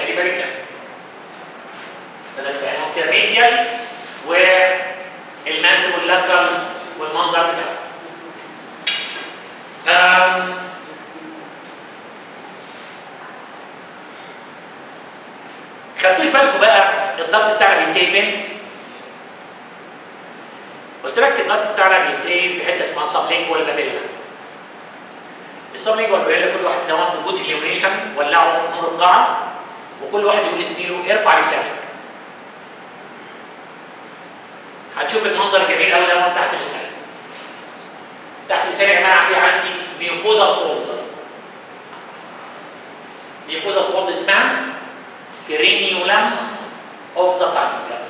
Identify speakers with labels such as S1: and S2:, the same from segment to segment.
S1: salivary gland بدل كانهم كده ميديال والماندبل لاترال والمنظر بتاعه أم، خدتوش بالكم بقى الضغط بتاعنا بينتهي فين؟ قلت لك الضغط بتاعنا بينتهي في حته اسمها سبلينجوال بابيلا السبلينجوال بابيلا كل واحد كمان في جود اليوميشن ولعوا نور القاعه وكل واحد يقول لزميله ارفع لسانك هتشوف المنظر الجميل قوي ده وانت تحت اللسان تحت اللسان يا جماعه في عندي ميوكوزا فولد ميوكوزا فولد اسمها فرينيولم اوف ذا تانج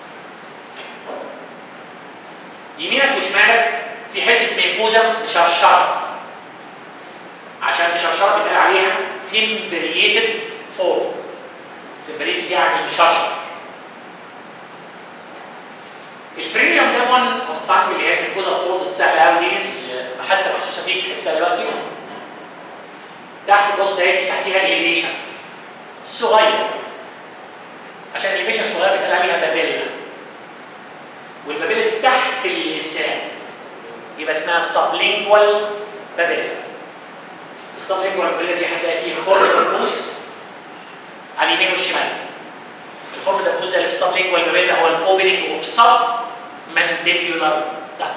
S1: يمينك وشمالك في حته ميكوزا مشرشره عشان مشرشره بيتقال عليها فيمبريتد فولد فيمبريتد يعني مشرشر الفرينيوم ده وان اوف تانج اللي هي الميكوزا فولد السهله قوي دي اللي حتى محسوسه فيك تحسها دلوقتي تحت بص ده في تحتيها اليفيشن صغير عشان اليفيشن صغير بيتقال عليها بابيلا والبابيلا دي تحت اللسان يبقى اسمها السبلينجوال بابيلا السبلينجوال بابيلا دي هتلاقي فيه خرم دبوس على اليمين والشمال الخرم الدبوس ده اللي في السبلينجوال بابيلا هو الاوبننج اوف سب مانديبيولار داكت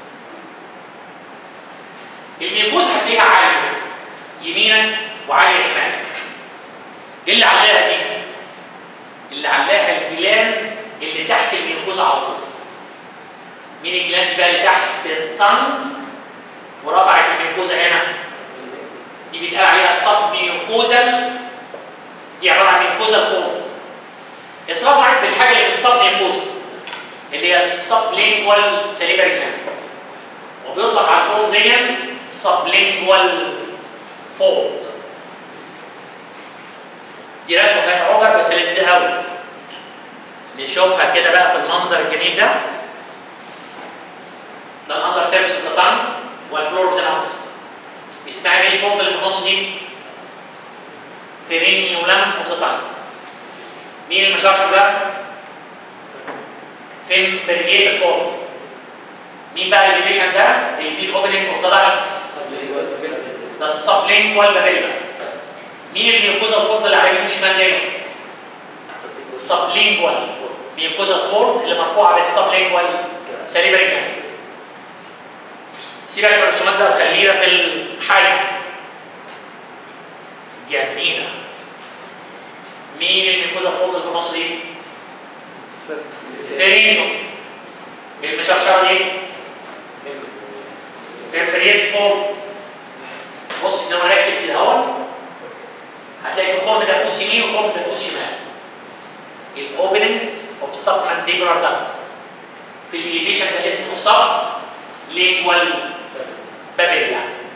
S1: الميكوز هتلاقيها عاليه يمينا وعاليه شمالك ايه اللي علاها دي؟ اللي علاها الجلان اللي تحت الميكوز على طول مين الجلان دي بقى اللي تحت الطنج ورفعت الميكوزا هنا دي بيتقال عليها السب ميكوزال دي عباره عن ميكوزا فوق اترفعت بالحاجه اللي في السب ميكوزا اللي هي السبلينجوال سليفري جلاند وبيطلق على الفولد دي سبلينجوال فولد دي رسمه صحيح عبر بس لذيذه قوي نشوفها كده بقى في المنظر الجميل ده ده الاندر سيرفيس اوف ذا تانج والفلور اوف ذا ماوس اسمها ايه الفولد اللي في النص دي؟ فرينيولم اوف ذا تانج مين المشرشر ده؟ فيمبريتد فولد مين بقى الليفيشن ده؟ اللي فيه الاوبننج اوف ذا داكتس ده السبلينجوال بابيلا مين الميوكوزا فولد اللي على اليمين والشمال دايما؟ سبلينجوال ميوكوزا فولد اللي مرفوعه بالسبلينجوال سليفري جلاند سيبك من الرسومات بقى وخلينا في الحي جميلة مين الميكوزا فولد اللي في النص دي؟ فيرينيو بالمشرشرة دي فيمبريت فولد بص كده وركز كده اهو هتلاقي في خرم دبوس يمين وخرم دبوس شمال الاوبننجز اوف سب مانديبولار داكتس في الاليفيشن ده اسمه سب لينجوال بابيلا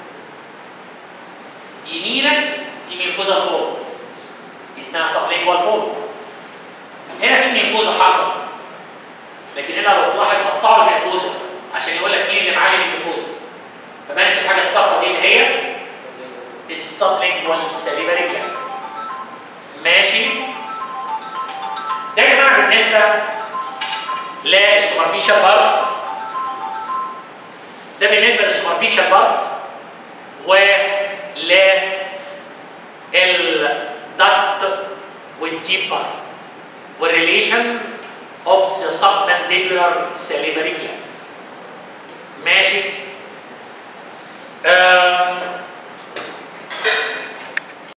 S1: يمينك في ميكوزا فوق اسمها سبلينجوال فوق هنا في ميكوزا حمراء لكن هنا لو تلاحظ قطعوا الميكوزا عشان يقول لك مين اللي معالي الميكوزا فبانت الحاجه الصفراء دي اللي هي السبلينجوال سليفري جلاند ماشي ده يا جماعه بالنسبه للسوبرفيشال بارت ده بالنسبه للسوبرفيشال بارت ول الدكت والديب بارت والريليشن اوف ذا submandibular salivary gland ماشي